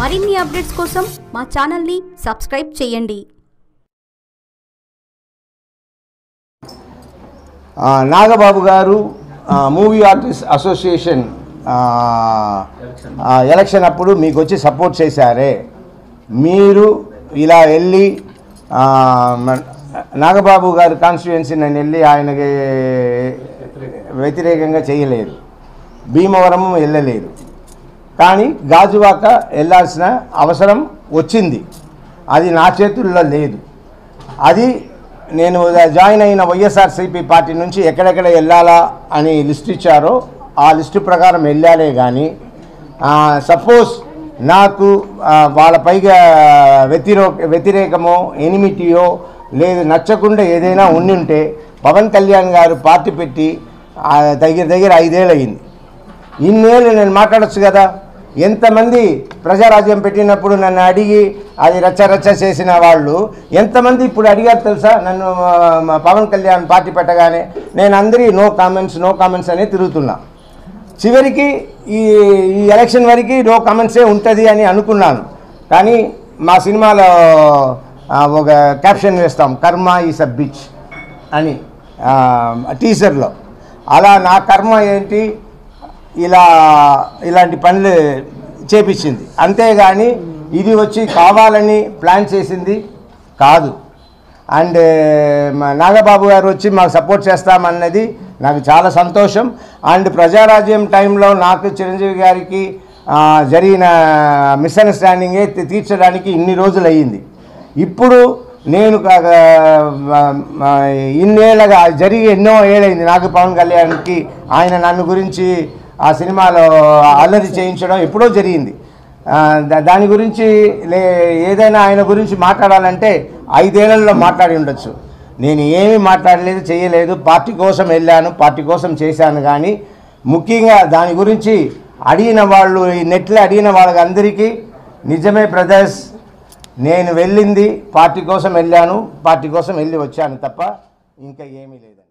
మరిన్ని అప్డేట్స్ కోసం మా ఛానల్ని సబ్స్క్రైబ్ చేయండి ఆ, నాగబాబు గారు ఆ, మూవీ ఆర్టిస్ట్ అసోసియేషన్ ఆ, ఆ, ఎలక్షన్ అప్పుడు మీకు వచ్చి సపోర్ట్ చేశారే మీరు ఇలా వెళ్ళి ఆ, మన- నాగబాబు గారి కాన్స్టిట్యుయెన్సీ నేను వెళ్ళి ఆయనకి వ్యతిరేకంగా చేయలేదు భీమవరం వెళ్ళలేదు కానీ గాజువాక వెళ్ళాల్సిన అవసరం వచ్చింది అది నా చేతుల్లో లేదు అది నేను జాయిన్ అయిన వైఎస్ఆర్సీపీ పార్టీ నుంచి ఎక్కడెక్కడ వెళ్ళాలా అని లిస్ట్ ఇచ్చారో ఆ లిస్టు ప్రకారం వెళ్ళాలే కానీ సపోజ్ నాకు ఆ, వాళ్ళ పైగా వ్యతిరో వ్యతిరేకమో ఎనిమిటియో లేదు నచ్చకుండా ఏదైనా ఉండి పవన్ కళ్యాణ్ గారు పార్టీ పెట్టి ఆ, దగ్గర దగ్గర ఐదేళ్ళు అయింది ఇన్నేళ్ళు నేను మాట్లాడొచ్చు కదా ఎంతమంది ప్రజారాజ్యం పెట్టినప్పుడు నన్ను అడిగి అది రచ్చ రచ్చ చేసిన వాళ్ళు ఎంతమంది ఇప్పుడు అడిగారు తెలుసా నన్ను ఆ, మా పవన్ కళ్యాణ్ పార్టీ పెట్టగానే నేను అందరి నో కామెంట్స్ నో కామెంట్స్ అనే తిరుగుతున్నా చివరికి ఈ ఈ ఎలక్షన్ వరకు నో కామెంట్సే ఉంటుంది అని అనుకున్నాను కానీ మా సినిమాలో ఆ, ఒక క్యాప్షన్ వేస్తాం కర్మ ఈస్ అ బిచ్ అని టీజర్లో అలా నా కర్మ ఏంటి ఇలా ఇలాంటి పనులు చేపించింది అంతేగాని ఇది వచ్చి కావాలని ప్లాన్ చేసింది కాదు అండ్ మా నాగబాబు గారు వచ్చి మాకు సపోర్ట్ చేస్తామన్నది నాకు చాలా సంతోషం అండ్ ప్రజారాజ్యం టైంలో నాకు చిరంజీవి గారికి ఆ, జరిగిన మిస్అండర్స్టాండింగే తీ- తీర్చడానికి ఇన్ని రోజులు అయ్యింది ఇప్పుడు నేను కా- కా- ఆ, ఇన్నేళ్ళగా జరిగి ఎన్నో ఏళ్ళైంది నాకు పవన్ కళ్యాణ్కి ఆయన నన్ను గురించి ఆ సినిమాలో అల్లరి చేయించడం ఎప్పుడో జరిగింది ఆ, దా- దాని గురించి లే ఏదైనా ఆయన గురించి మాట్లాడాలంటే ఐదేళ్లలో మాట్లాడి ఉండొచ్చు నేను ఏమీ మాట్లాడలేదు చేయలేదు పార్టీ కోసం వెళ్ళాను పార్టీ కోసం చేశాను కానీ ముఖ్యంగా దాని గురించి అడిగిన వాళ్ళు ఈ నెట్లో అడిగిన వాళ్ళకి అందరికీ నిజమే బ్రదర్స్ నేను వెళ్ళింది పార్టీ కోసం వెళ్ళాను పార్టీ కోసం వెళ్ళి వచ్చాను తప్ప ఇంకా ఏమీ లేదండి